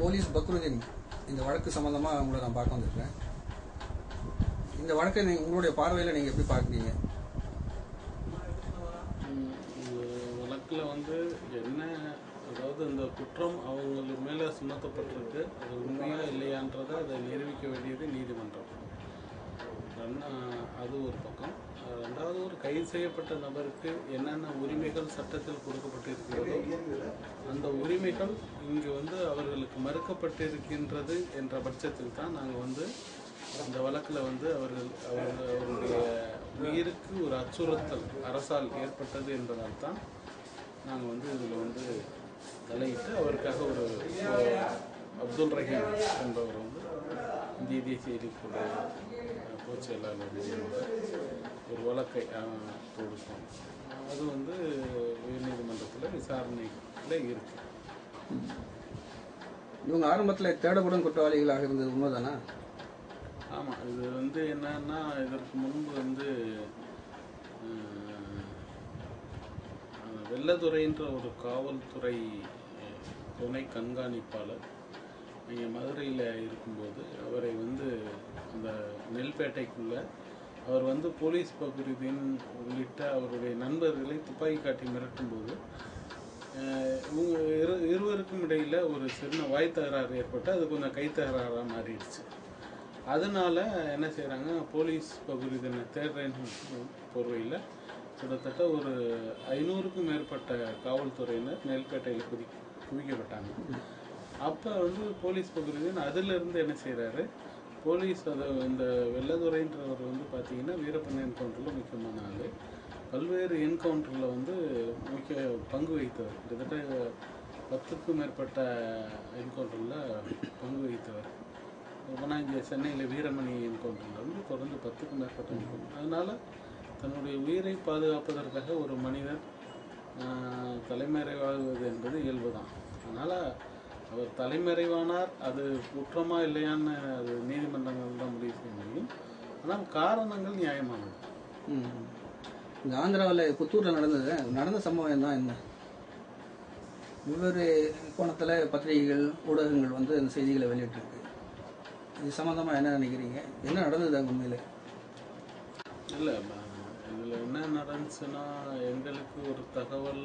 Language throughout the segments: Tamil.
போலீஸ் பக்ருதீன் இந்த வழக்கு சம்பந்தமா உங்களை நான் பார்க்க வந்திருக்கேன் இந்த வழக்கை நீங்க உங்களுடைய பார்வையில நீங்க எப்படி பார்க்குறீங்க ம், இந்த வழக்கில் வந்து என்ன அதாவது இந்த குற்றம் அவங்களுக்கு மேலே சுமத்தப்பட்டிருக்கு அது உண்மையா இல்லையான்றதை அதை நிரூபிக்க வேண்டியது நீதிமன்றம் ரெண்டா- அது ஒரு பக்கம் அஹ் ரெண்டாவது ஒரு கைது செய்யப்பட்ட நபருக்கு என்னென்ன உரிமைகள் சட்டத்தில் கொடுக்கப்பட்டிருக்கிறதோ அந்த உரிமைகள் இங்கு வந்து அவர்களுக்கு மறுக்கப்பட்டிருக்கின்றது என்ற பட்சத்தில் தான் நாங்கள் வந்து அந்த வழக்கில் வந்து அவர்கள் அவர்கள் அவருடைய உயிருக்கு ஒரு அச்சுறுத்தல் அரசால் ஏற்பட்டது என்பதால் தான் நாங்கள் வந்து இதில் வந்து தலையிட்டு அவருக்காக ஒரு அஹ், அப்துல் ரஹீம் என்பவர் வந்து இந்திய தேசிய இயக்கத்துடைய அஹ், பொதுச் செயலாளர் மூலமாக ஒரு வழக்கை அஹ், தொடுத்தோம் அது வந்து உயர்நீதிமன்றத்தில் விசாரணையில் இருக்கு இவங்க ஆரம்பத்துல தேடப்படும் குற்றவாளிகளாக இருந்தது உண்மைதானா ஆமாம் இது வந்து என்னன்னா இதற்கு முன்பு வந்து அஹ், அஹ், வெள்ளத்துறைன்ற ஒரு காவல்துறை அஹ், துணை கண்காணிப்பாளர் இங்கே மதுரையில் இருக்கும்போது அவரை வந்து அந்த நெல்பேட்டைக்குள்ள அவர் வந்து போலீஸ் பகுதியின் உள்ளிட்ட அவருடைய நண்பர்களை துப்பாக்கி காட்டி மிரட்டும்போது அஹ், இவங்க இரு இருவருக்கும் இடையில ஒரு சின்ன வாய் தகராறு ஏற்பட்டு அது கொஞ்சம் கை தகராறாக மாறிடுச்சு அதனால என்ன செய்கிறாங்க போலீஸ் பகுதி தின தேடுறேன்னு போர்வையில் கிட்டத்தட்ட ஒரு ஐநூறுக்கும் மேற்பட்ட காவல்துறையினர் நெல்பேட்டையில் குதி குவிக்கப்பட்டாங்க அப்போ வந்து போலீஸ் பகுதியின் அதிலிருந்து என்ன செய்கிறாரு போலீஸ் அதை இந்த வெள்ளதுறைன்றவர் வந்து பார்த்தீங்கன்னா வீரப்பன் என்கவுண்டரில் முக்கியமான ஆள் பல்வேறு என்கவுண்டரில் வந்து முக்கிய பங்கு வகித்தவர் கிட்டத்தட்ட பத்துக்கும் மேற்பட்ட என்கவுண்டரில் பங்கு வகித்தவர் ஆனால் இங்கே சென்னையில் வீரமணி என்கவுண்டரில் வந்து தொடர்ந்து பத்துக்கும் மேற்பட்ட என்கவுண்டர் அதனால் தன்னுடைய உயிரை பாதுகாப்பதற்காக ஒரு மனிதர் ஆஹ், தலைமறைவாகுவது என்பது இயல்பு தான் அதனால் அவர் தலைமறைவானார் அது குற்றமா இல்லையான்னு அது நீதிமன்றங்கள் தான் முடிவு செய்ய முடியும் ஆனால் காரணங்கள் நியாயமானது ம். இந்த ஆந்திராவில் புத்தூரில் நடந்தது நடந்த சம்பவம் தான் என்ன வெவ்வேறு கோணத்தில் பத்திரிகைகள் ஊடகங்கள் வந்து அந்த செய்திகளை வெளியிட்டிருக்கு இது சம்பந்தமா என்ன நினைக்கிறீங்க என்ன நடந்தது அங்க உண்மையில இல்லை இதில் என்ன நடந்துச்சுன்னா எங்களுக்கு ஒரு தகவல்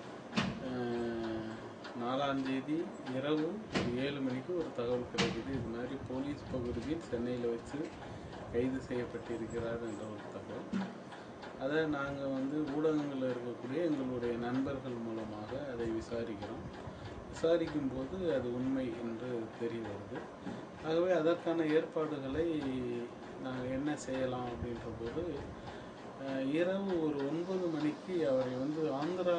அஹ், நாலாம் தேதி இரவு ஒரு ஏழு மணிக்கு ஒரு தகவல் கிடைக்குது இது மாதிரி போலீஸ் பகுதியில் சென்னையில் வச்சு கைது செய்யப்பட்டிருக்கிறார் என்ற ஒரு தகவல் அதை நாங்கள் வந்து ஊடகங்களில் இருக்கக்கூடிய எங்களுடைய நண்பர்கள் மூலமாக அதை விசாரிக்கிறோம் விசாரிக்கும் போது அது உண்மை என்று தெரிய வருது ஆகவே அதற்கான ஏற்பாடுகளை நாங்கள் என்ன செய்யலாம் அப்படின்ற போது அஹ், இரவு ஒரு ஒன்பது மணிக்கு அவரை வந்து ஆந்திரா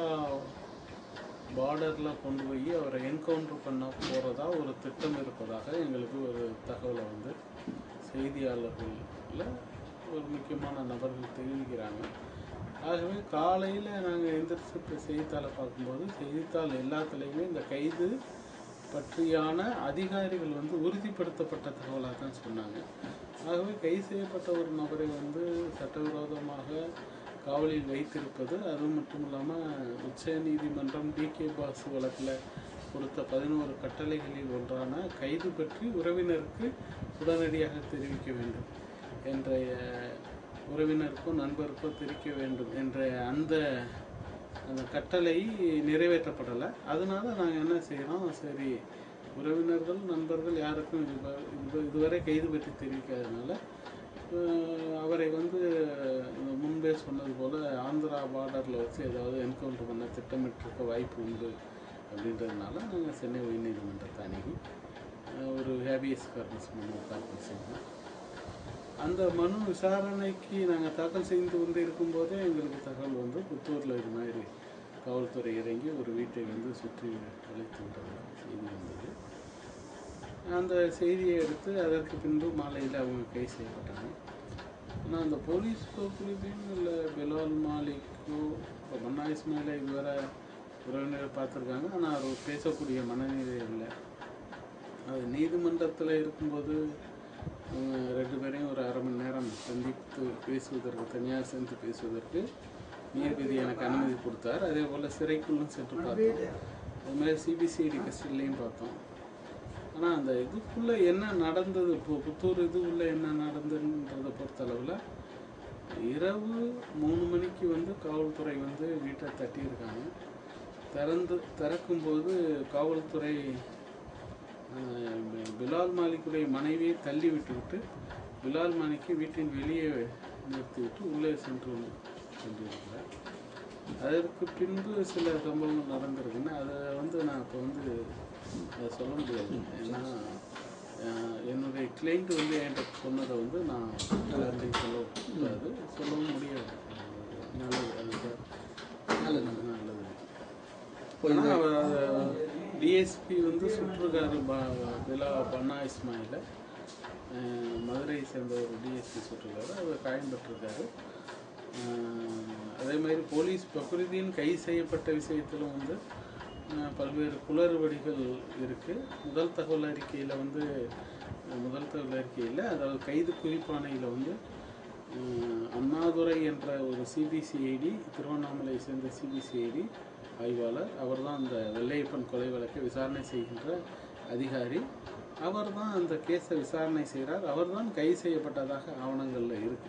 பார்டரில் கொண்டு போய் அவரை என்கவுண்டர் பண்ண போகிறதா ஒரு திட்டம் இருப்பதாக எங்களுக்கு ஒரு தகவலை வந்து செய்தியாளர்களில் ஒரு முக்கியமான நபர்கள் தெரிவிக்கிறாங்க ஆகவே காலையில் நாங்கள் எந்திரிச்சு இப்போ செய்தித்தாளை பார்க்கும்போது செய்தித்தாள் எல்லாத்துலேயுமே இந்த கைது பற்றியான அதிகாரிகள் வந்து உறுதிப்படுத்தப்பட்ட தகவலாக தான் சொன்னாங்க ஆகவே கைது செய்யப்பட்ட ஒரு நபரை வந்து சட்டவிரோதமாக காவலில் வைத்திருப்பது அது மட்டும் இல்லாமல் உச்ச நீதிமன்றம் டிகே பாஸ் வழக்கில் கொடுத்த பதினோரு கட்டளைகளில் ஒன்றான கைது பற்றி உறவினருக்கு உடனடியாக தெரிவிக்க வேண்டும் என்ற உறவினருக்கோ நண்பருக்கோ தெரிவிக்க வேண்டும் என்ற அந்த அந்த கட்டளை நிறைவேற்றப்படலை அதனால நாங்கள் என்ன செய்கிறோம் சரி உறவினர்கள் நண்பர்கள் யாருக்கும் இது இது இதுவரை கைது பற்றி தெரிவிக்காதனால அஹ், அவரை வந்து இந்த முன்பே சொன்னது போல் ஆந்திரா பார்டரில் வச்சு ஏதாவது என்கவுண்டர் பண்ண திட்டமிட்டிருக்க வாய்ப்பு உண்டு அப்படின்றதுனால நாங்கள் சென்னை உயர்நீதிமன்றத்தை அணுகி அஹ், ஒரு ஹேபியஸ் கார்பஸ் மனு தாக்கல் செய்தோம் அந்த மனு விசாரணைக்கு நாங்கள் தாக்கல் செய்து கொண்டு இருக்கும்போதே எங்களுக்கு தகவல் வந்து புத்தூரில் இது மாதிரி காவல்துறை இறங்கி ஒரு வீட்டை வந்து சுற்றி அழைத்துன்ற செய்தி வந்தது அந்த செய்தியை எடுத்து அதற்கு பின்பு மாலையில் அவங்க கைது செய்யப்பட்டாங்க ஆனால் அந்த போலீஸ் குறிப்பின் இல்லை பிலால் மாலிக்கோ இப்போ மன்னா இஸ்மாயில இதுவரை உறவினர் பார்த்துருக்காங்க ஆனால் அவர் பேசக்கூடிய மனநிலை இல்லை அது நீதிமன்றத்தில் இருக்கும்போது அவங்க ரெண்டு பேரையும் ஒரு அரை மணி நேரம் சந்தித்து பேசுவதற்கு தனியார் சேர்ந்து பேசுவதற்கு நீதிபதி எனக்கு அனுமதி கொடுத்தார் அதே போல் சிறைக்குள்ளும் சென்று பார்த்தோம் அது மாதிரி சிபிசிஐடி கஸ்டடிலையும் பார்த்தோம் ஆனால் அந்த இதுக்குள்ளே என்ன நடந்தது இப்போ புத்தூர் இதுக்குள்ள என்ன நடந்ததுன்றதை பொறுத்தளவில் இரவு மூணு மணிக்கு வந்து காவல்துறை வந்து வீட்டை தட்டியிருக்காங்க திறந்து திறக்கும்போது காவல்துறை அஹ், பி- பிலால் மாலிக்குடைய மனைவியை தள்ளி விட்டுவிட்டு பிலால் மாலிக்கு வீட்டின் வெளியே நிறுத்திவிட்டு உள்ளே சென்று சென்றிருக்கிறார் அதற்கு பின்பு சில சம்பவங்கள் நடந்திருக்குன்னு அதை வந்து நான் இப்போ வந்து அதை சொல்ல முடியாது ஏன்னா அஹ், என்னுடைய கிளைண்ட் வந்து என்கிட்ட சொன்னதை வந்து நான் எல்லாத்தையும் சொல்லக்கூடாது சொல்லவும் முடியாது நல்லது அதுதான் நல்லது நல்லது இப்போ இந்த ஆனா அவர் டிஎஸ்பி வந்து சுற்றுக்காரு ப- பிலா பன்னா இஸ்மாயில அஹ், மதுரையை சேர்ந்த ஒரு டிஎஸ்பி சுற்றுக்காரு அவர் காயம் பெற்றிருக்காரு அஹ், அதே மாதிரி போலீஸ் பக்ருதீன் கைது செய்யப்பட்ட விஷயத்திலும் வந்து அஹ், பல்வேறு குளறுபடிகள் இருக்கு முதல் தகவல் அறிக்கையில் வந்து அஹ், முதல் தகவல் அறிக்கையில் அதாவது கைது குறிப்பாணையில் வந்து அஹ், அண்ணாதுரை என்ற ஒரு சிபிசிஐடி திருவண்ணாமலை சேர்ந்த சிபிசிஐடி ஆய்வாளர் அவர்தான் அந்த வெள்ளையப்பன் கொலை வழக்கை விசாரணை செய்கின்ற அதிகாரி அவர்தான் அந்த கேஸை விசாரணை செய்கிறார் அவர்தான் கைது செய்யப்பட்டதாக ஆவணங்களில் இருக்கு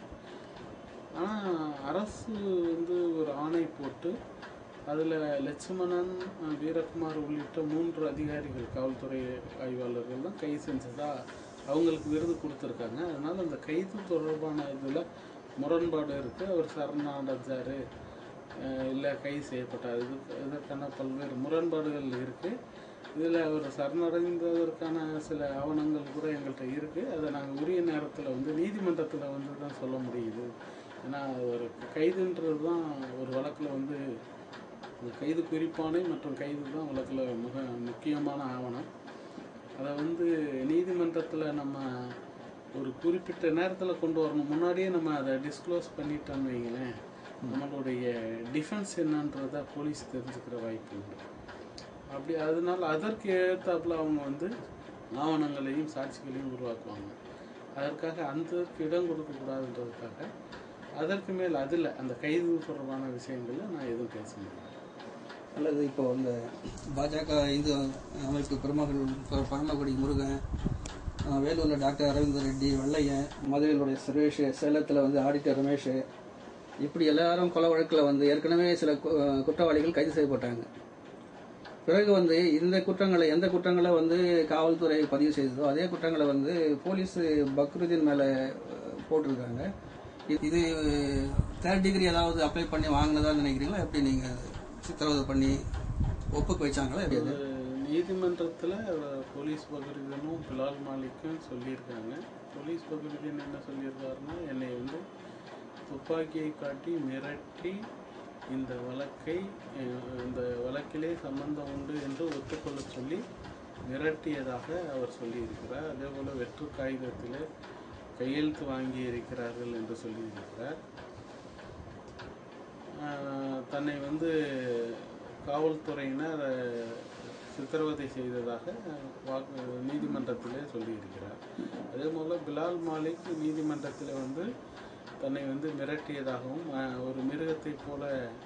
ஆனால் அரசு வந்து ஒரு ஆணை போட்டு அதில் லட்சுமணன் அஹ், வீரகுமார் உள்ளிட்ட மூன்று அதிகாரிகள் காவல்துறை ஆய்வாளர்கள் தான் கைது செஞ்சதா அவங்களுக்கு விருது கொடுத்துருக்காங்க அதனால் அந்த கைது தொடர்பான இதில் முரண்பாடு இருக்குது அவர் சரணடைஞ்சாரு இல்லை கைது செய்யப்பட்டார் இது இதற்கான பல்வேறு முரண்பாடுகள் இருக்குது இதில் அவர் சரணடைந்ததற்கான சில ஆவணங்கள் கூட எங்கள்கிட்ட இருக்குது அதை நாங்கள் உரிய நேரத்தில் வந்து நீதிமன்றத்தில் வந்து தான் சொல்ல முடியுது ஏன்னா ஒரு கைதுன்றது தான் ஒரு வழக்கில் வந்து இந்த கைது குறிப்பானை மற்றும் கைது தான் வழக்கில் மிக முக்கியமான ஆவணம் அதை வந்து நீதிமன்றத்தில் நம்ம ஒரு குறிப்பிட்ட நேரத்தில் கொண்டு வரணும் முன்னாடியே நம்ம அதை டிஸ்க்ளோஸ் பண்ணிட்டோம்னு வைங்களேன் நம்மளுடைய டிஃபென்ஸ் என்னன்றதை போலீஸ் தெரிஞ்சுக்கிற வாய்ப்பு உண்டு அப்படி அதனால அதற்கு ஏற்றாப்புல அவங்க வந்து ஆவணங்களையும் சாட்சிகளையும் உருவாக்குவாங்க அதற்காக அந்த இடம் கொடுக்கக்கூடாதுன்றதுக்காக அதற்கு மேல் அதில் அந்த கைது தொடர்பான விஷயங்களில் நான் எதுவும் பேச முடியாது அல்லது இப்போ இந்த பாஜக இந்து அமைப்பு பெருமகள் ப- பரமக்குடி முருகன் அஹ், வேலூரில் டாக்டர் அரவிந்த் ரெட்டி வெள்ளையன் மதுரையிலுடைய சுரேஷ் சேலத்தில் வந்து ஆடிட்டர் ரமேஷ் இப்படி எல்லாரும் கொலை வழக்கில் வந்து ஏற்கனவே சில கு- அஹ், குற்றவாளிகள் கைது செய்யப்பட்டாங்க பிறகு வந்து இந்த குற்றங்களை எந்த குற்றங்களை வந்து காவல்துறை பதிவு செய்ததோ அதே குற்றங்களை வந்து போலீஸ் பக்ருதீன் மேலே போட்டிருக்காங்க இது- இது தேர்ட் டிகிரி ஏதாவது அப்ளை பண்ணி வாங்கினதா நினைக்கிறீங்களா எப்படி நீங்கள் சித்திரவதை பண்ணி ஒப்புக்கு வச்சாங்களா எப்படி அது நீதிமன்றத்தில் போலீஸ் பகுதிதனும் பிலால் மாலிக்கும் சொல்லியிருக்காங்க போலீஸ் பகுதிதன் என்ன சொல்லியிருக்காருன்னா என்னை வந்து துப்பாக்கியை காட்டி மிரட்டி இந்த வழக்கை அஹ், இந்த வழக்கிலே சம்பந்தம் உண்டு என்று ஒத்துக்கொள்ள சொல்லி மிரட்டியதாக அவர் சொல்லியிருக்கிறார் அதே போல் வெற்று காகிதத்தில் கையெழுத்து வாங்கி இருக்கிறார்கள் என்று சொல்லியிருக்கிறார் ஆஹ் தன்னை வந்து காவல்துறையினர் அஹ், சித்திரவதை செய்ததாக வாக்கு நீதிமன்றத்திலே சொல்லியிருக்கிறார் அதே போல் பிலால் மாலிக் நீதிமன்றத்தில் வந்து தன்னை வந்து மிரட்டியதாகவும் ஆஹ், ஒரு மிருகத்தை போல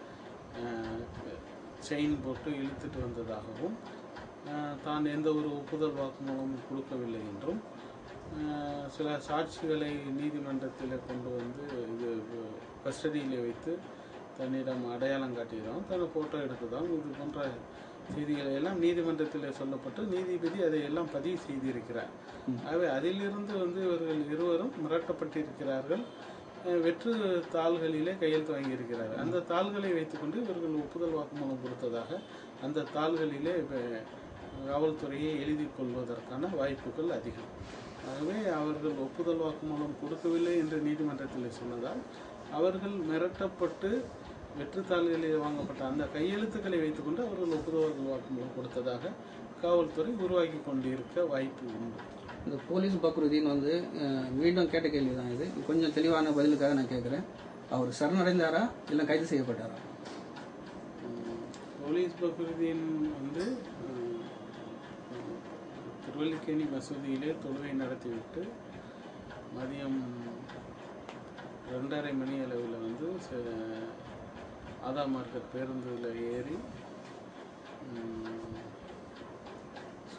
செயின் போட்டு இழுத்துட்டு வந்ததாகவும் ஆஹ், தான் எந்த ஒரு ஒப்புதல் வாக்குமூலமும் கொடுக்கவில்லை என்றும் ஆஹ், சில சாட்சிகளை நீதிமன்றத்தில் கொண்டு வந்து இது கஸ்டடியில் வைத்து தன்னிடம் அடையாளம் காட்டியதாகவும் தன்னை ஃபோட்டோ எடுத்ததாகவும் இது போன்ற செய்திகளை எல்லாம் நீதிமன்றத்தில் சொல்லப்பட்டு நீதிபதி அதை எல்லாம் பதிவு செய்திருக்கிறார் ஆகவே அதிலிருந்து வந்து இவர்கள் இருவரும் மிரட்டப்பட்டிருக்கிறார்கள் அஹ் வெற்று தாள்களிலே கையெழுத்து வாங்கியிருக்கிறார்கள் அந்த தாள்களை வைத்துக்கொண்டு இவர்கள் ஒப்புதல் வாக்குமூலம் கொடுத்ததாக அந்த தாள்களிலே இப்ப காவல்துறையை எழுதி கொள்வதற்கான வாய்ப்புகள் அதிகம் ஆகவே அவர்கள் ஒப்புதல் வாக்குமூலம் கொடுக்கவில்லை என்று நீதிமன்றத்தில் சொன்னதால் அவர்கள் மிரட்டப்பட்டு வெற்றுத்தாள்களில் வாங்கப்பட்ட அந்த கையெழுத்துக்களை வைத்துக்கொண்டு அவர்கள் ஒப்புதல் வாக்குமூலம் கொடுத்ததாக காவல்துறை உருவாக்கி கொண்டிருக்க வாய்ப்பு உண்டு இந்த போலீஸ் பக்ருதீன் வந்து அஹ், மீண்டும் கேட்ட கேள்வி தான் இது கொஞ்சம் தெளிவான பதிலுக்காக நான் கேட்குறேன் அவர் சரணடைந்தாரா இல்லை கைது செய்யப்பட்டாரா உம், போலீஸ் பக்ருதீன் வந்து உம், திருவல்லிக்கேணி மசூதியிலே தொழுகை நடத்திவிட்டு மதியம் ரெண்டரை மணி அளவில் வந்து ச- ஆதா மார்க்கெட் பேருந்தில் ஏறி உம்,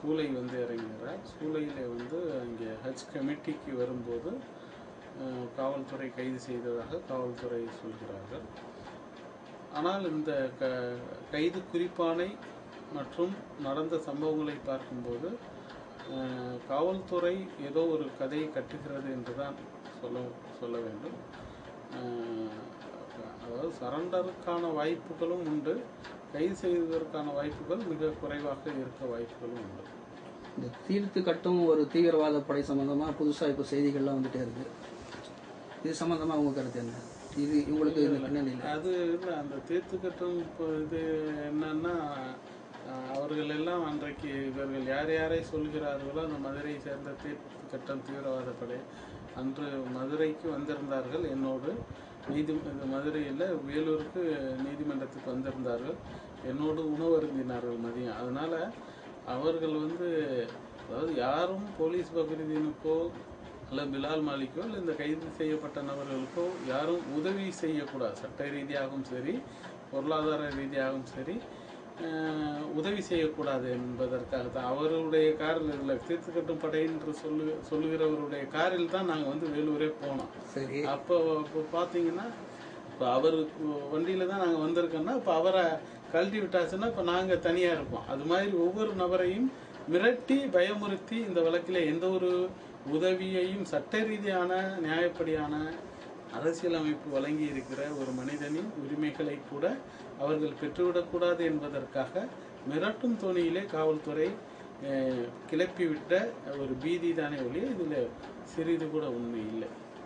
சூளை வந்து இறங்குகிறார் சூளையில் வந்து அங்கே ஹஜ் கமிட்டிக்கு வரும்போது அஹ், காவல்துறை கைது செய்ததாக காவல்துறை சொல்கிறார்கள் ஆனால் இந்த க கைது குறிப்பானை மற்றும் நடந்த சம்பவங்களை பார்க்கும்போது அஹ், காவல்துறை ஏதோ ஒரு கதையை கட்டுகிறது என்று தான் சொல்ல சொல்ல வேண்டும் அஹ், அதாவது சரண்டருக்கான வாய்ப்புகளும் உண்டு கைது செய்வதற்கான வாய்ப்புகள் மிக குறைவாக இருக்க வாய்ப்புகளும் உண்டு இந்த தீர்த்து கட்டும் ஒரு தீவிரவாத படை சம்பந்தமா புதுசா இப்போ செய்திகள்லாம் வந்துட்டே இருக்கு இது சம்பந்தமா உங்க கருத்து என்ன இது இவங்களுக்கு இந்த பின்னணியில் அது இல்லை அந்த தீர்த்துக்கட்டும் இப்போ இது என்னன்னா அஹ், அவர்கள் எல்லாம் அன்றைக்கு இவர்கள் யார் யாரை சொல்கிறார்களோ அந்த மதுரையை சேர்ந்த தீர்த்துக்கட்டம் தீவிரவாத படை அன்று மதுரைக்கு வந்திருந்தார்கள் என்னோடு நீதி இந்த மதுரையில் வேலூருக்கு நீதிமன்றத்துக்கு வந்திருந்தார்கள் என்னோடு உணவு அருந்தினார்கள் மதியம் அதனால் அவர்கள் வந்து அதாவது யாரும் போலீஸ் பக்ரீதீனுக்கோ அல்ல பிலால் மாலிக்கோ இல்லை இந்த கைது செய்யப்பட்ட நபர்களுக்கோ யாரும் உதவி செய்யக்கூடாது சட்ட ரீதியாகவும் சரி பொருளாதார ரீதியாகவும் சரி அஹ், உதவி செய்யக்கூடாது என்பதற்காக தான் அவருடைய காரில் இல்லை தீர்த்துக்கட்டும் படை என்று சொல்லு சொல்லுகிறவருடைய காரில் தான் நாங்கள் வந்து வேலூரே போனோம் சரி அப்போ இப்போ பார்த்தீங்கன்னா இப்போ அவர் வண்டியில் தான் நாங்கள் வந்திருக்கோம்னா இப்போ அவரை கழட்டி விட்டாச்சுன்னா இப்போ நாங்கள் தனியாக இருப்போம் அது மாதிரி ஒவ்வொரு நபரையும் மிரட்டி பயமுறுத்தி இந்த வழக்கில் எந்த ஒரு உதவியையும் சட்ட ரீதியான நியாயப்படியான அரசியலமைப்பு வழங்கி இருக்கிற ஒரு மனிதனின் உரிமைகளை கூட அவர்கள் பெற்றுவிடக்கூடாது என்பதற்காக மிரட்டும் தோணியிலே காவல்துறை அஹ், கிளப்பிவிட்ட ஒரு பீதி தானே ஒழிய இதில் சிறிது கூட உண்மை இல்லை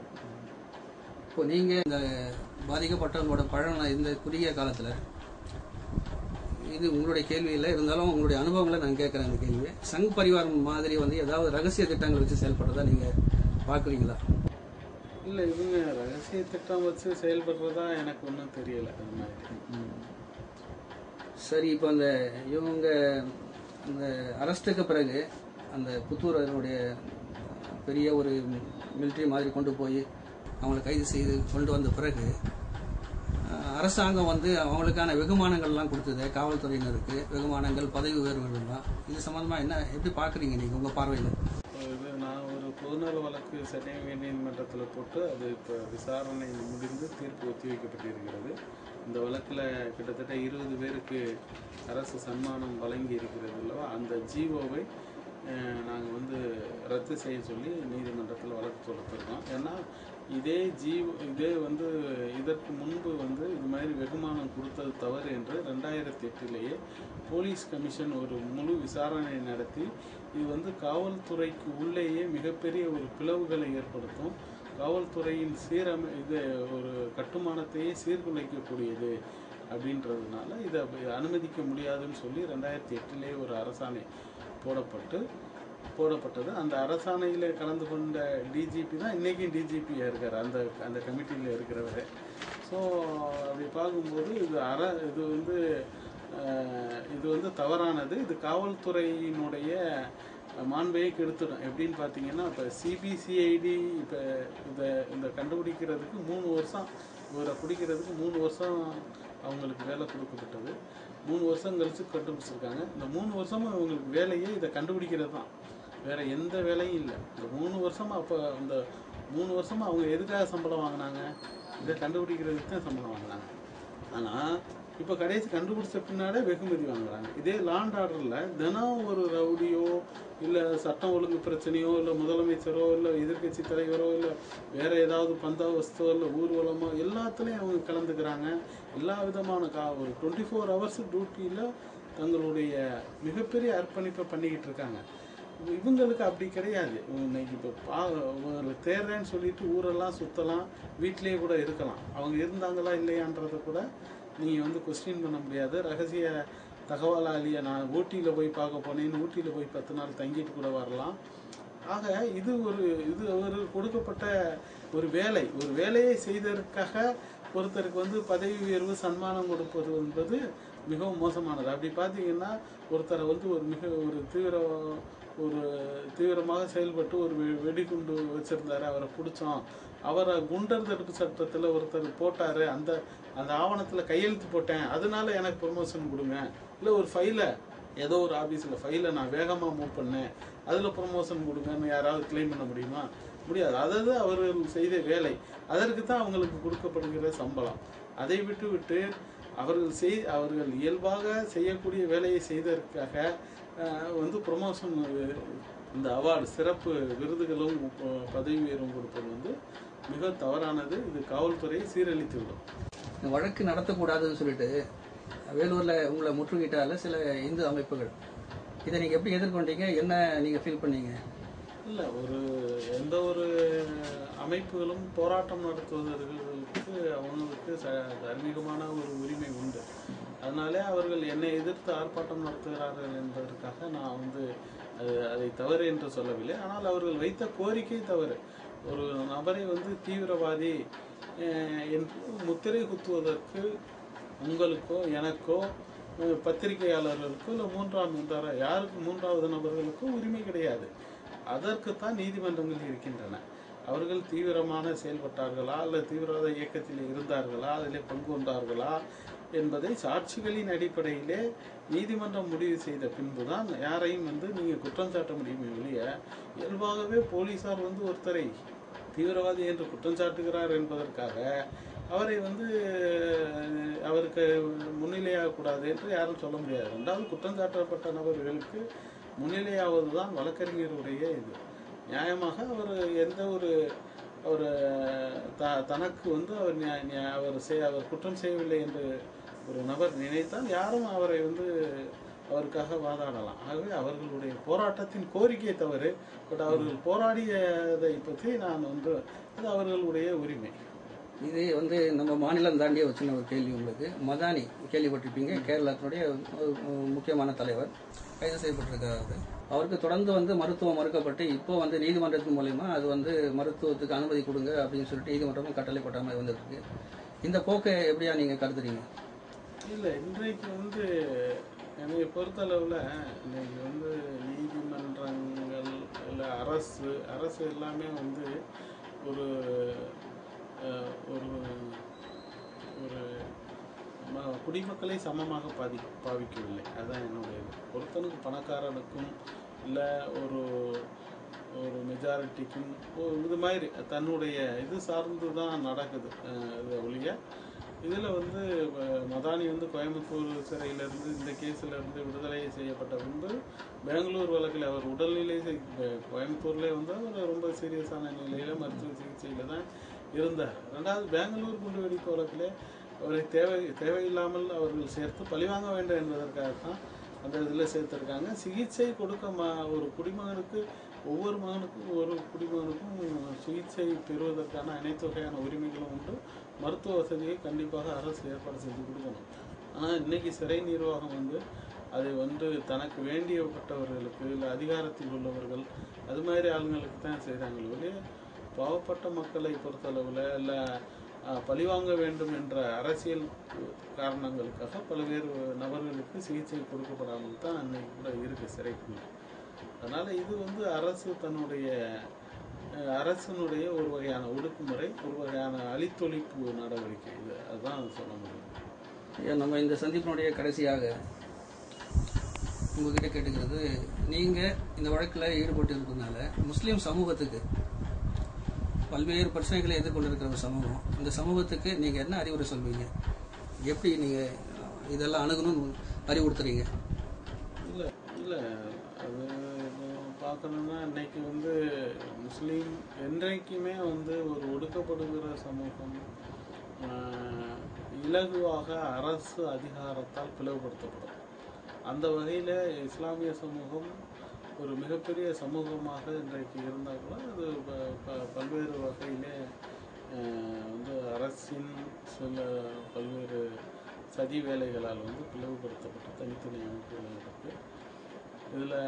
இப்போ நீங்க இந்த பாதிக்கப்பட்டவங்களோட பழன இந்த குறுகிய காலத்துல இது உங்களுடைய கேள்வி இல்லை இருந்தாலும் உங்களுடைய அனுபவங்களை நான் கேட்குறேன் அந்த கேள்வி சங் பரிவார் மாதிரி வந்து ஏதாவது ரகசிய திட்டங்கள் வச்சு செயல்படுறதா நீங்க பாக்குறீங்களா இல்லை இவங்க ரகசிய திட்டம் வச்சு செயல்படுறதா எனக்கு ஒன்றும் தெரியல அது மாதிரி சரி இப்போ அந்த இவங்க அந்த அரெஸ்ட்டுக்கு பிறகு அந்த புத்தூர் அதனுடைய பெரிய ஒரு மிலிட்ரி மாதிரி கொண்டு போய் அவங்களை கைது செய்து கொண்டு வந்த பிறகு அஹ், அரசாங்கம் வந்து அவங்களுக்கான வெகுமானங்கள்லாம் கொடுத்தது காவல்துறையினருக்கு வெகுமானங்கள் பதவி உயர்வுகள்லாம் இது சம்பந்தமா என்ன எப்படி பார்க்குறீங்க நீங்கள் உங்கள் பார்வையில் இது நான் ஒரு பொதுநல வழக்கு சென்னை உயர்நீதிமன்றத்தில் போட்டு அது இப்போ விசாரணை முடிந்து தீர்ப்பு ஒத்திவைக்கப்பட்டிருக்கிறது இந்த வழக்கில் கிட்டத்தட்ட இருபது பேருக்கு அரசு சன்மானம் வழங்கி இருக்கிறது அல்லவா அந்த ஜீவோவை நாங்கள் வந்து ரத்து செய்ய சொல்லி நீதிமன்றத்தில் வழக்கு தொடுத்திருக்கோம் ஏன்னா இதே ஜீவ் இதே வந்து இதற்கு முன்பு வந்து இது மாதிரி வெகுமானம் கொடுத்தது தவறு என்று ரெண்டாயிரத்தி எட்டிலேயே போலீஸ் கமிஷன் ஒரு முழு விசாரணை நடத்தி இது வந்து காவல்துறைக்கு உள்ளேயே மிகப்பெரிய ஒரு பிளவுகளை ஏற்படுத்தும் காவல்துறையின் சீரமை இது ஒரு கட்டுமானத்தையே சீர்குலைக்கக்கூடியது அப்படின்றதுனால இதை அப்படி அனுமதிக்க முடியாதுன்னு சொல்லி ரெண்டாயிரத்தி எட்டிலே ஒரு அரசாணை போடப்பட்டு போடப்பட்டது அந்த அரசாணையில் கலந்து கொண்ட டிஜிபி தான் இன்றைக்கும் டிஜிபியாக இருக்கார் அந்த அந்த கமிட்டியில் இருக்கிறவரே ஸோ அப்படி பார்க்கும்போது இது அற இது வந்து அஹ், இது வந்து தவறானது இது காவல்துறையினுடைய மாண்பையை கெடுத்துடும் எப்படின்னு பார்த்தீங்கன்னா இப்போ சிபிசிஐடி இப்போ இதை இந்த கண்டுபிடிக்கிறதுக்கு மூணு வருஷம் இவரை பிடிக்கிறதுக்கு மூணு வருஷம் அவங்களுக்கு வேலை கொடுக்கப்பட்டது மூணு வருஷம் கழிச்சு கண்டுபிடிச்சிருக்காங்க இந்த மூணு வருஷமும் அவங்களுக்கு வேலையே இதை கண்டுபிடிக்கிறது தான் வேற எந்த வேலையும் இல்லை இந்த மூணு வருஷமா அப்போ அந்த மூணு வருஷமா அவங்க எதுக்காக சம்பளம் வாங்கினாங்க இதை கண்டுபிடிக்கிறதுக்கு தான் சம்பளம் வாங்கினாங்க ஆனால் இப்போ கடைசி கண்டுபிடிச்ச பின்னாலே வெகுமதி வாங்குறாங்க இதே லாண்ட் ஆர்டரில் தினம் ஒரு ரவுடியோ இல்லை சட்டம் ஒழுங்கு பிரச்சனையோ இல்லை முதலமைச்சரோ இல்லை எதிர்க்கட்சி தலைவரோ இல்லை வேற ஏதாவது பந்தாவஸ்தோ இல்லை ஊர்வலமோ எல்லாத்துலேயும் அவங்க கலந்துக்கிறாங்க எல்லா விதமான கா ஒரு டுவெண்ட்டி ஃபோர் ஹவர்ஸ் டியூட்டியில் தங்களுடைய மிகப்பெரிய அர்ப்பணிப்பை பண்ணிக்கிட்டு இருக்காங்க இவ- இவங்களுக்கு அப்படி கிடையாது இன்னைக்கு இப்போ பா ஒரு தேர்றேன்னு சொல்லிட்டு ஊரெல்லாம் சுற்றலாம் வீட்டிலேயே கூட இருக்கலாம் அவங்க இருந்தாங்களா இல்லையான்றதை கூட நீங்கள் வந்து கொஸ்டின் பண்ண முடியாது ரகசிய தகவலாளியை நான் ஊட்டியில் போய் பார்க்க போனேன்னு ஊட்டியில் போய் பத்து நாள் தங்கிட்டு கூட வரலாம் ஆக இது ஒரு இது ஒரு கொடுக்கப்பட்ட ஒரு வேலை ஒரு வேலையை செய்ததற்காக ஒருத்தருக்கு வந்து பதவி உயர்வு சன்மானம் கொடுப்பது என்பது மிகவும் மோசமானது அப்படி பார்த்தீங்கன்னா ஒருத்தரை வந்து ஒரு மிக ஒரு தீவிர ஒரு தீவிரமாக செயல்பட்டு ஒரு வெ- வெடிகுண்டு வச்சிருந்தாரு அவரை பிடிச்சோம் அவரை குண்டர் தடுப்பு சட்டத்தில் ஒருத்தர் போட்டாரு அந்த அந்த ஆவணத்தில் கையெழுத்து போட்டேன் அதனால எனக்கு ப்ரொமோஷன் கொடுங்க இல்லை ஒரு ஃபைலை ஏதோ ஒரு ஆபீஸ்ல ஃபைலை நான் வேகமா மூவ் பண்ணேன் அதுல ப்ரொமோஷன் கொடுங்கன்னு யாராவது கிளைம் பண்ண முடியுமா முடியாது அதாவது அவர்கள் செய்த வேலை அதற்கு தான் அவங்களுக்கு கொடுக்கப்படுகிற சம்பளம் அதை விட்டு விட்டு அவர்கள் செய் அவர்கள் இயல்பாக செய்யக்கூடிய வேலையை செய்ததற்காக அஹ், வந்து ப்ரொமோஷன் இந்த அவார்டு சிறப்பு விருதுகளும் ப- பதவி உயர்வும் கொடுப்பது வந்து மிக தவறானது இது காவல்துறையை சீரழித்துவிடும் இந்த வழக்கு நடத்தக்கூடாதுன்னு சொல்லிட்டு வேலூர்ல உங்களை முற்றுகையிட்டால சில இந்து அமைப்புகள் இதை நீங்க எப்படி எதிர்கொண்டீங்க என்ன நீங்க ஃபீல் பண்ணீங்க இல்லை ஒரு எந்த ஒரு அமைப்புகளும் போராட்டம் நடத்துவதற்கு அவங்களுக்கு ச தார்மீகமான ஒரு உரிமை உண்டு அதனாலே அவர்கள் என்னை எதிர்த்து ஆர்ப்பாட்டம் நடத்துகிறார்கள் என்பதற்காக நான் வந்து அது அதை தவறு என்று சொல்லவில்லை ஆனால் அவர்கள் வைத்த கோரிக்கை தவறு ஒரு நபரை வந்து தீவிரவாதி அஹ், என்று முத்திரை குத்துவதற்கு உங்களுக்கோ எனக்கோ அஹ், பத்திரிகையாளர்களுக்கோ இல்லை மூன்றாம் தர யாருக்கு மூன்றாவது நபர்களுக்கோ உரிமை கிடையாது அதற்குத்தான் நீதிமன்றங்கள் இருக்கின்றன அவர்கள் தீவிரமான செயல்பட்டார்களா அல்லது தீவிரவாத இயக்கத்தில் இருந்தார்களா அதில் பங்கு கொண்டார்களா என்பதை சாட்சிகளின் அடிப்படையிலே நீதிமன்றம் முடிவு செய்த பின்புதான் யாரையும் வந்து நீங்கள் குற்றம் சாட்ட முடியுமே ஒழிய இயல்பாகவே போலீசார் வந்து ஒருத்தரை தீவிரவாதி என்று குற்றம் சாட்டுகிறார் என்பதற்காக அவரை வந்து அஹ், அவருக்கு முன்னிலையாகக்கூடாது என்று யாரும் சொல்ல முடியாது ரெண்டாவது குற்றம் சாட்டப்பட்ட நபர்களுக்கு முன்னிலையாவது தான் வழக்கறிஞருடைய இது நியாயமாக அவர் எந்த ஒரு ஒரு த தனக்கு வந்து அவர் நியா- நியா- அவர் செய் அவர் குற்றம் செய்யவில்லை என்று ஒரு நபர் நினைத்தால் யாரும் அவரை வந்து அவருக்காக வாதாடலாம் ஆகவே அவர்களுடைய போராட்டத்தின் கோரிக்கை தவறு பட் அவர்கள் போராடியதை பற்றி நான் வந்து அது அவர்களுடைய உரிமை இது வந்து நம்ம மாநிலம் தாண்டிய ஒரு சின்ன ஒரு கேள்வி உங்களுக்கு மதானி கேள்விப்பட்டிருப்பீங்க கேரளத்தினுடைய ஒரு முக்கியமான தலைவர் கைது செய்யப்பட்டிருக்காரு அவருக்கு தொடர்ந்து வந்து மருத்துவம் மறுக்கப்பட்டு இப்போ வந்து நீதிமன்றத்தின் மூலயமா அது வந்து மருத்துவத்துக்கு அனுமதி கொடுங்க அப்படின்னு சொல்லிட்டு நீதிமன்றமும் கட்டளை போட்ட மாதிரி வந்துருக்கு இந்த போக்கை எப்படியா நீங்க கருதுறீங்க இல்லை இன்றைக்கு வந்து என்னை பொறுத்தளவில் இன்னைக்கு வந்து நீதிமன்றங்கள் இல்லை அரசு அரசு எல்லாமே வந்து ஒரு அஹ், ஒரு ஒரு ம- குடிமக்களை சமமாக பாதி பாவிக்கவில்லை அதுதான் என்னுடைய இது. ஒருத்தனுக்கு பணக்காரனுக்கும் இல்லை ஒரு ஒரு மெஜாரிட்டிக்கும் ஒரு இது மாதிரி தன்னுடைய இது சார்ந்து தான் நடக்குது அஹ், இது ஒழிய இதில் வந்து அஹ், மதானி வந்து கோயம்புத்தூர் சிறையிலிருந்து இந்த கேஸில் இருந்து விடுதலை செய்யப்பட்ட பின்பு பெங்களூர் வழக்கில் அவர் உடல்நிலை செய்- அஹ், கோயம்புத்தூர்லேயே வந்து அவர் ரொம்ப சீரியஸான நிலையில் மருத்துவ சிகிச்சையில் தான் இருந்தார் ரெண்டாவது பெங்களூர் குண்டுவெடிப்பு வழக்கில் அவரை தேவை தேவையில்லாமல் அவர்கள் சேர்த்து பழிவாங்க வேண்டும் என்பதற்காக தான் அந்த இதில் சேர்த்துருக்காங்க சிகிச்சை கொடுக்க ம ஒரு குடிமகனுக்கு ஒவ்வொரு மகனுக்கும் ஒரு குடிமகனுக்கும் சிகிச்சை பெறுவதற்கான அனைத்து வகையான உரிமைகளும் உண்டு மருத்துவ வசதியை கண்டிப்பாக அரசு ஏற்பாடு செஞ்சு கொடுக்கணும் ஆனால் இன்னைக்கு சிறை நிர்வாகம் வந்து அதை வந்து தனக்கு வேண்டியப்பட்டவர்களுக்கு இல்லை அதிகாரத்தில் உள்ளவர்கள் அது மாதிரி ஆளுங்களுக்கு தான் செய்கிறாங்களே ஒழிய பாவப்பட்ட மக்களை பொறுத்தளவில் இல்லை பழிவாங்க வேண்டும் என்ற அரசியல் காரணங்களுக்காக பல்வேறு நபர்களுக்கு சிகிச்சை கொடுக்கப்படாமல் தான் அன்னைக்கு கூட இருக்கு சிறைக்குள்ள அதனால இது வந்து அரசு தன்னுடைய அஹ், அரசினுடைய ஒரு வகையான ஒடுக்குமுறை ஒரு வகையான அழித்தொழிப்பு நடவடிக்கை இது அதுதான் சொல்ல முடியும் ஐயா, நம்ம இந்த சந்திப்பினுடைய கடைசியாக உங்ககிட்ட கேட்டுக்கிறது நீங்க இந்த வழக்கில் ஈடுபட்டு இருக்கிறதுனால முஸ்லீம் சமூகத்துக்கு பல்வேறு பிரச்சனைகளை எதிர்கொண்டிருக்கிற ஒரு சமூகம் இந்த சமூகத்துக்கு நீங்க என்ன அறிவுரை சொல்வீங்க எப்படி நீங்க இதெல்லாம் அணுகணும்னு அறிவுறுத்துறீங்க இல்லை இல்லை அது இப்போ பார்க்கணுன்னா இன்னைக்கு வந்து முஸ்லீம் என்றைக்குமே வந்து ஒரு ஒடுக்கப்படுகிற சமூகம் ஆஹ், இலகுவாக அரசு அதிகாரத்தால் பிளவுபடுத்தப்படும் அந்த வகையில் இஸ்லாமிய சமூகம் ஒரு மிகப்பெரிய சமூகமாக இன்றைக்கு இருந்தால் கூட அது ப- ப- பல்வேறு வகையிலே ஆஹ், வந்து அரசின் சில பல்வேறு சதி வேலைகளால் வந்து பிளவுபடுத்தப்பட்டு தனித்தனி அமைப்புகள் இருக்கு இதில்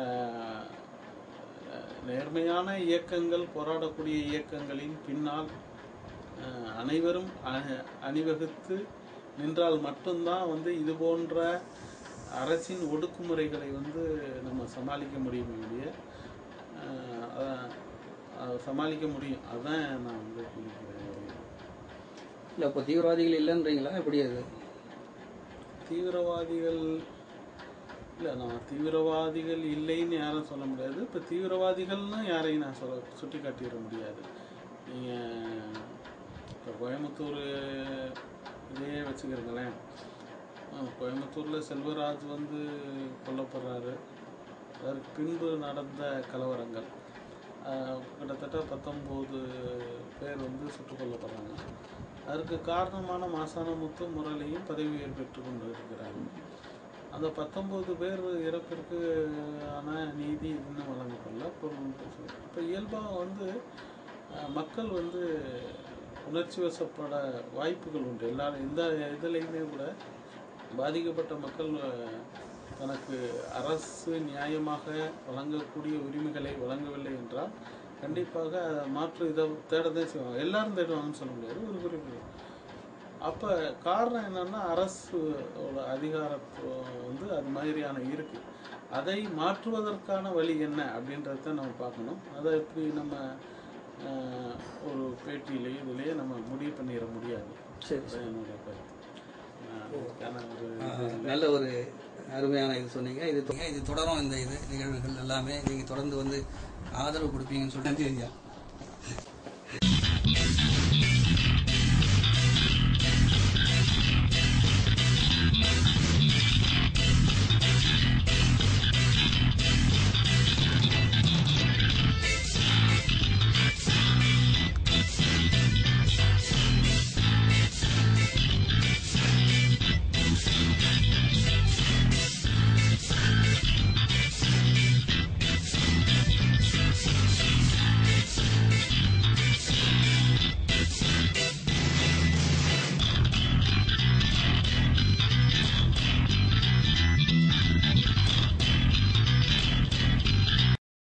நேர்மையான இயக்கங்கள் போராடக்கூடிய இயக்கங்களின் பின்னால் அஹ், அனைவரும் அ- அணிவகுத்து நின்றால் மட்டும்தான் வந்து இது போன்ற அரசின் ஒடுக்குமுறைகளை வந்து நம்ம சமாளிக்க முடியுமே ஒழிய அஹ், அதான் அதை சமாளிக்க முடியும் அதான் நான் வந்து குறிக்கிறேன் இல்லை இப்போ தீவிரவாதிகள் இல்லைன்றீங்களா எப்படி அது தீவிரவாதிகள் இல்லை நான் தீவிரவாதிகள் இல்லைன்னு யாரும் சொல்ல முடியாது இப்போ தீவிரவாதிகள்னு யாரையும் நான் சொல்ல சுட்டி காட்டிட முடியாது நீங்கள் இப்போ கோயம்புத்தூர் இதையே வச்சுக்கிறீங்களேன் அஹ் கோயம்புத்தூரில் செல்வராஜ் வந்து கொல்லப்படுறாரு அதற்கு பின்பு நடந்த கலவரங்கள் அஹ் கிட்டத்தட்ட பத்தொம்போது பேர் வந்து சுட்டுக் கொல்லப்படுறாங்க அதற்கு காரணமான மாசானமுத்து முரளியும் பதவி உயர்வு பெற்று கொண்டு இருக்கிறாங்க அந்த பத்தொம்போது பேர் இறப்பிற்கு ஆன நீதி இன்னும் வழங்கப்படல இப்போ இயல்பாக வந்து அஹ், மக்கள் வந்து உணர்ச்சி வசப்பட வாய்ப்புகள் உண்டு எல்லாரும் எந்த இதுலேயுமே கூட பாதிக்கப்பட்ட மக்கள் அஹ், தனக்கு அரசு நியாயமாக வழங்கக்கூடிய உரிமைகளை வழங்கவில்லை என்றால் கண்டிப்பாக மாற்று இதை தேடதான் செய்வாங்க எல்லாரும் தேடுவாங்கன்னு சொல்ல முடியாது ஒரு குறிப்பிட்ட அப்போ காரணம் என்னன்னா அரசோட அதிகாரத்துவம் வந்து அது மாதிரியான இருக்கு அதை மாற்றுவதற்கான வழி என்ன அப்படின்றத நம்ம பார்க்கணும் அதை எப்படி நம்ம ஆஹ், ஒரு பேட்டியிலேயே இதுலேயே நம்ம முடிவு பண்ணிட முடியாது சரி அதான் என்னுடைய கருத்து ஆஹ், அதுக்கான ஒரு ஆஹ் நல்ல ஒரு அருமையான இது சொன்னீங்க இது தொ- இது தொடரும் இந்த இது நிகழ்வுகள் எல்லாமே நீங்க தொடர்ந்து வந்து ஆதரவு கொடுப்பீங்கன்னு சொல்லிட்டு நன்றி ஐயா